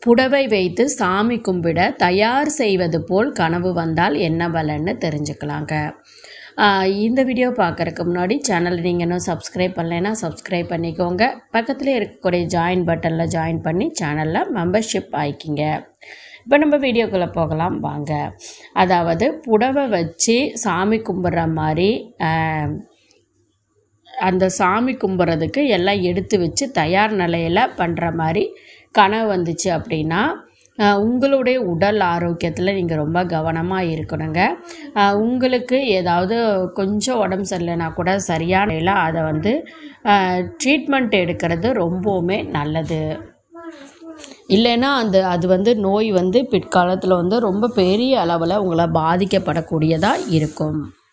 புடவை வைத்து சாமி கும்பிட தயார் செய்வது போல் கனவு வந்தால் என்ன பலன்னு தெரிஞ்சுக்கலாங்க ஆஹ் இந்த வீடியோ பார்க்குறதுக்கு முன்னாடி சேனல் நீங்கள் இன்னும் சப்ஸ்கிரைப் பண்ணலைன்னா சப்ஸ்கிரைப் பண்ணிக்கோங்க பக்கத்தில் இருக்கக்கூடிய ஜாயின் பட்டனில் ஜாயின் பண்ணி சேனலில் மெம்பர்ஷிப் ஆயிக்கிங்க இப்போ நம்ம வீடியோக்குள்ளே போகலாம் வாங்க அதாவது புடவை வச்சு சாமி கும்பிட்ற மாதிரி ஆஹ், அந்த சாமி கும்பிட்றதுக்கு எல்லாம் எடுத்து வச்சு தயார் நிலையில் பண்ணுற மாதிரி கனவு வந்துச்சு அப்படின்னா ஆஹ், உங்களுடைய உடல் ஆரோக்கியத்தில் நீங்கள் ரொம்ப கவனமாக இருக்கணுங்க ஆஹ், உங்களுக்கு ஏதாவது கொஞ்சம் உடம்பு சரியில்லைனா கூட சரியான நிலையில் அதை வந்து ட்ரீட்மெண்ட் எடுக்கிறது ரொம்பவுமே நல்லது இல்லைன்னா அந்த அது வந்து நோய் வந்து பிற்காலத்தில் வந்து ரொம்ப பெரிய அளவில் உங்களை பாதிக்கப்படக்கூடியதாக இருக்கும்